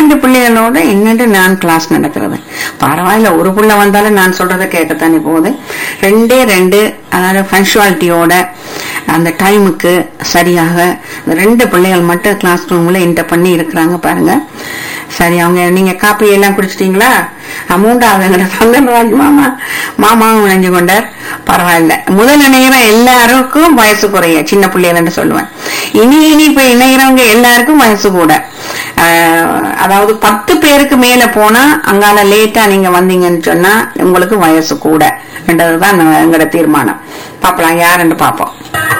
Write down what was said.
பன்னெண்டு பிள்ளைகளோட என்னண்டு நான் கிளாஸ் நடக்கிறது பரவாயில்ல ஒரு புள்ள வந்தாலும் நான் சொல்றதை கேட்கத்தானே போகுது ரெண்டே ரெண்டு அதாவது பங்க்சுவாலிட்டியோட அந்த டைமுக்கு சரியாக இந்த ரெண்டு பிள்ளைகள் மட்டும் கிளாஸ் ரூம்ல என்டர் பண்ணி இருக்கிறாங்க பாருங்க சரி அவங்க நீங்க காப்பி எல்லாம் குடிச்சிட்டீங்களா மூன்றாவது சந்தனராஜ் மாமா மாமாவும் நினைஞ்சு கொண்டார் பரவாயில்ல முதல் இணைகிற எல்லாருக்கும் வயசு குறைய சின்ன பிள்ளைகள் சொல்லுவேன் இனி இனி இப்ப இணைகிறவங்க எல்லாருக்கும் வயசு கூட ஆஹ், அதாவது பத்து பேருக்கு மேல போனா அங்கால லேட்டா நீங்க வந்தீங்கன்னு சொன்னா உங்களுக்கு வயசு கூட என்றதுதான் எங்களோட தீர்மானம் பாப்பலாம் யாருன்னு பாப்போம்